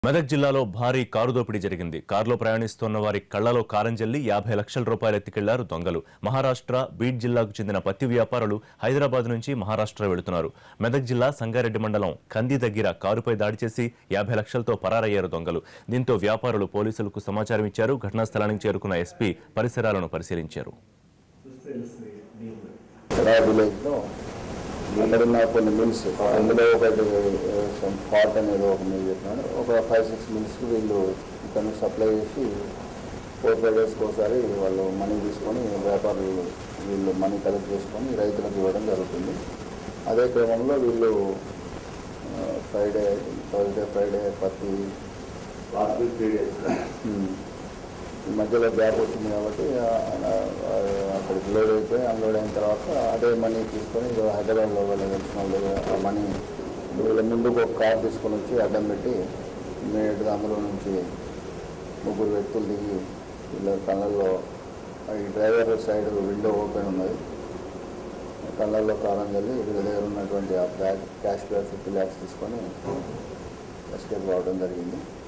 మెదక్ జిల్లాలో భారీ కారు దోపిడీ జరిగింది కారులో ప్రయాణిస్తున్న వారి కళ్లలో కారం జల్లి యాభై లక్షల రూపాయలు ఎత్తికెళ్లారు దొంగలు మహారాష్ట్ర బీడ్ జిల్లాకు చెందిన పత్తి వ్యాపారులు హైదరాబాద్ నుంచి మహారాష్ట్ర వెళుతున్నారు మెదక్ జిల్లా సంగారెడ్డి మండలం కంది దగ్గర కారుపై దాడి చేసి యాభై లక్షలతో పరారయ్యారు దొంగలు దీంతో వ్యాపారులు పోలీసులకు సమాచారం ఇచ్చారు ఘటనా స్థలానికి చేరుకున్న ఎస్పీ పరిసరాలను పరిశీలించారు రా విలేజ్లో అక్కడ ఉన్న కొన్ని మిల్స్ అందులో ఒకటి పాట్ అనేది ఒక మిల్ చెప్పినాడు ఒక ఫైవ్ సిక్స్ మిల్స్కి వీళ్ళు ఇక్కడ నుంచి సప్లై చేసి ఫోర్ ఫైవ్ డేస్కి ఒకసారి వాళ్ళు మనీ తీసుకొని వ్యాపారులు వీళ్ళు మనీ కలెక్ట్ చేసుకొని రైతులకు ఇవ్వడం జరుగుతుంది అదే క్రమంలో వీళ్ళు ఫ్రైడే థర్స్డే ఫ్రైడే పత్తి ఉమ్, ఈ మధ్యలో గ్యాప్ వచ్చింది కాబట్టి ఆ- ఆ- ఆ- అక్కడికి లోడ్ అయిపోయి అన్లోడ్ అయిన తర్వాత అదే మనీ తీసుకొని ఇదో హైదరాబాద్లో వాళ్ళు తెలిసిన వాళ్ళు ఆ మనీ వీళ్ళ ముందుకు ఒక కార్ తీసుకొని వచ్చి అడ్డం పెట్టి ఇమీడియట్గా అందులో నుంచి ముగ్గురు వ్యక్తులు దిగి వీళ్ళ కళ్ళల్లో ఈ డ్రైవర్ సైడ్ విండో ఓపెన్ ఉన్నది కళ్ళల్లో కారం చల్లి వీళ్ళ దగ్గర ఉన్నటువంటి ఆ bag cash bag fifty lakhs తీసుకొని ఎస్కేప్ కావడం జరిగింది